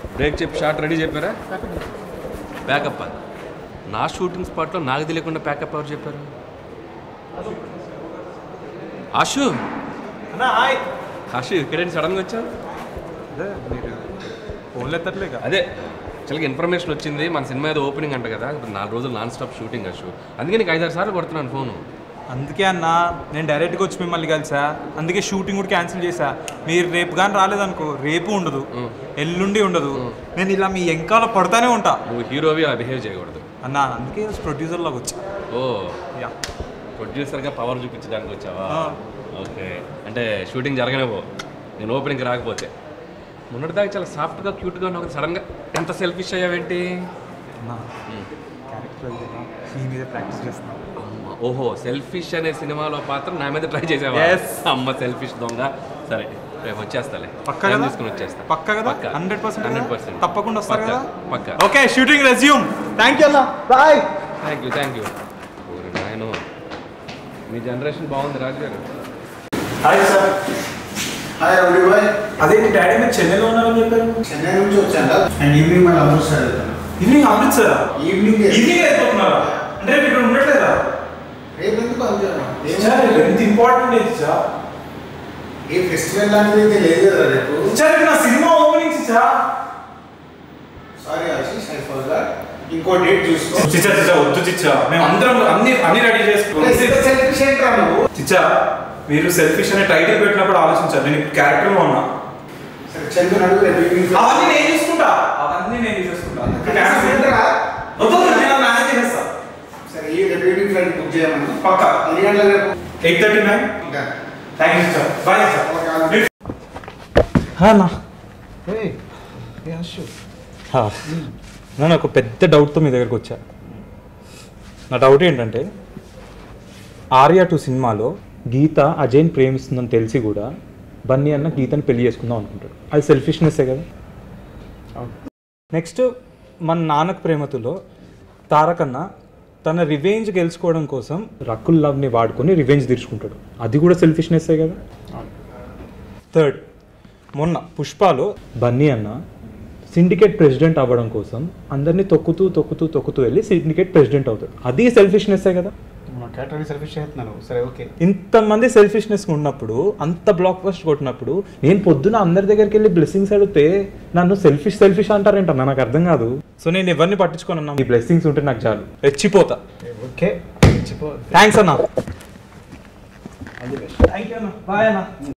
Break చెప్పి short ready చెప్పారా pack up నా షూటింగ్ స్పాట్లో నాకు తెలియకుండా ప్యాకప్ ఎవరు చెప్పారు ఆశు అన్నా హాయ్ ఆశు ఇక్కడేంటి సడన్గా వచ్చావు అదే మీరు ఫోన్లు ఎత్తట్లేక అదే చాలా ఇన్ఫర్మేషన్ వచ్చింది మన సినిమా ఏదో ఓపెనింగ్ అంట కదా ఇప్పుడు నాలుగు రోజులు నాన్ స్టాప్ షూటింగ్ అశు అందుకే నీకు ఐదారు సార్లు కొడుతున్నాను ఫోను అందుకే అన్న నేను డైరెక్ట్గా వచ్చి మిమ్మల్ని కలిసా అందుకే షూటింగ్ కూడా క్యాన్సిల్ చేసా మీరు రేపు కానీ రాలేదనుకో రేపు ఉండదు ఎల్లుండి ఉండదు నేను ఇలా మీ ఎంకాల పడతానే ఉంటా నువ్వు హీరోవి అలా బిహేవ్ చేయకూడదు అన్న అందుకే ప్రొడ్యూసర్ లాగా వచ్చా ఓ యా ప్రొడ్యూసర్గా పవర్ చూపించడానికి వచ్చావా ఆ. ఓకే అంటే షూటింగ్ జరగనివ్వు నేను ఓపెనింగ్కి రాకపోతే మొన్నటిదాకా చాలా సాఫ్ట్గా క్యూట్గా ఉన్నావు కదా సడన్గా ఎంత సెల్ఫిష్ అయ్యావేంటి అన్న క్యారెక్టర్ ఈ మీద ప్రాక్టీస్ చేస్తున్నా అమ్మ, ఓహో సెల్ఫిష్ అనే సినిమాలో పాత్ర నా మీద ట్రై చేసావా Yes. అమ్మ సెల్ఫిష్ దొంగ సరే రేపు వచ్చేస్తాలే పక్కా Time కదా? తీసుకుని వచ్చేస్తా పక్కా కదా హండ్రెడ్ పర్సెంట్ హండ్రెడ్ పర్సెంట్ తప్పకుండా వస్తారు కదా పక్కా okay shooting resume thank you అన్న bye thank you thank you నాయన మీ జనరేషన్ బాగుంది రాజు గారు హాయ్ సార్ హాయ్ ఎవరిబాయ్ అదేంటి డాడీ మీరు చెన్నైలో ఉన్నారని చెప్పారు చెన్నై నుంచి వచ్చాను అండ్ ఈవినింగ్ మళ్ళీ అమృత్సర్ వెళ్తాను ఈవినింగ్ అమృత్సర్ ఈవినింగ్ ఈవినింగ్ అయిపోతున్నారా అంటే రేపు ఇక్కడ ఉండట్లేదా రేపు ఎందుకు అంతే సార్ రేపు ఎంత ఇంపార్టెంట్ అయితే సార్ ఏ ఫెస్టివల్ లాంటిది అయితే లేదు కదా రేపు సార్ రేపు నా cinema opening sir sorry Ashish I forgot ఇంకో డేట్ చూసుకో చిచ్చా చిచ్చా వద్దు చిచ్చా మేము అందరం అన్ని అన్ని రెడీ చేసుకున్నాం సెల్ఫిష్ ఏంట్రా నువ్వు చిచ్చా మీరు సెల్ఫిష్ అనే టైటిల్ పెట్టినప్పుడు ఆలోచించాలి నేను ఇప్పుడు క్యారెక్టర్లో ఉన్నా సరే చందు నడుగు రేపు ఈవినింగ్ అవన్నీ నేను చూసుకుంటా అవన్నీ నేను చూసుకుంటా కనీసం ఏంట్రా? వద్దు, వద్దు, నేను మేనేజ్ చేస్తా సరే ఈ రేపు ఈవినింగ్ ఫ్లైట్ బుక్ చేయమని పక్కా ఎన్ని గంటల రేపు ఎయిట్ థర్టీ నైన్ ఇంకా. Thank you sir bye sir okay. అన్నా ఏయ్, ఏ అశు. నేను ఒక పెద్ద డౌట్తో మీ దగ్గరకు వచ్చా నా డౌట్ ఏంటంటే ఆర్యా టూ సినిమాలో గీత అజయ్ని ప్రేమిస్తుందని తెలిసి కూడా బన్నీ అన్న గీతని పెళ్లి చేసుకుందాం అనుకుంటాడు అది సెల్ఫిష్నెస్సే కదా నెక్స్ట్ మన నాన్నకు ప్రేమతులో తారకన్న తన రివెంజ్ గెలుచుకోవడం కోసం రకుల్ లవ్ని వాడుకొని రివెంజ్ తీర్చుకుంటాడు అది కూడా సెల్ఫిష్నెస్సే కదా థర్డ్ మొన్న పుష్పలో బన్నీ అన్న సిండికేట్ ప్రెసిడెంట్ అవ్వడం కోసం అందరినీ తొక్కుతూ తొక్కుతూ తొక్కుతూ వెళ్ళి సిండికేట్ ప్రెసిడెంట్ అవుతాడు అది సెల్ఫిష్నెస్సే కదా మా క్యాటరీ సర్వీస్ చేస్తున్నాను సరే ఓకే ఇంతమంది సెల్ఫిష్నెస్ ఉన్నప్పుడు అంత బ్లాక్ బస్ట్ కొట్టినప్పుడు నేను పొద్దున అందరి దగ్గరికి వెళ్ళి బ్లెస్సింగ్స్ అడిగితే నన్ను సెల్ఫిష్ సెల్ఫిష్ అంటారేంటన్నా నాకు అర్థం కాదు సో నేను ఎవరిని పట్టించుకోనన్నా ఈ బ్లెస్సింగ్స్ ఉంటే నాకు చాలు రెచ్చిపోతా ఓకే చెప్పు థ్యాంక్స్ అన్న థ్యాంక్ యూ అన్న బాయ్ అన్న